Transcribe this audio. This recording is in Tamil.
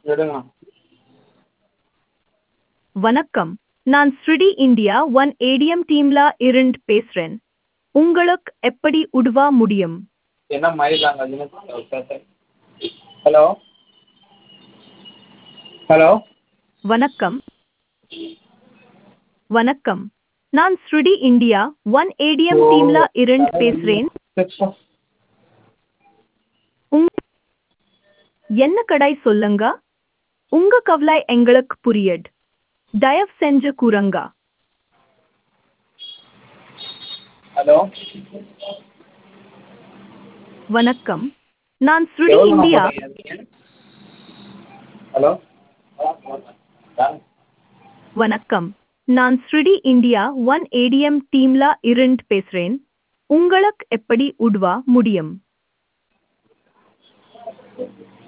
எடுங்க வணக்கம் நான் ஸ்ருடி இந்தியா ஒன் ஏடிஎம் டீம்ல இருந்து பேசுறேன் உங்களுக்கு எப்படி உதவ முடியும் என்ன மயிலாங்க ஹலோ ஹலோ வணக்கம் வணக்கம் நான் ஸ்ருடி இந்தியா ஒன் ஏடிஎம் டீம்ல இருந்து பேசுறேன் உங் என்ன கடை சொல்லுங்க உங்க கவலை எங்களுக்கு புரியுது தயவு செஞ்சு கூறுங்க ஹலோ வணக்கம் நான் ஸ்ருடி இந்தியா ஹலோ வணக்கம் நான் ஸ்ருடி இந்தியா ஒன் ஏடிஎம் டீம்ல இருந்து பேசுறேன் உங்களுக்கு எப்படி உதவ முடியும்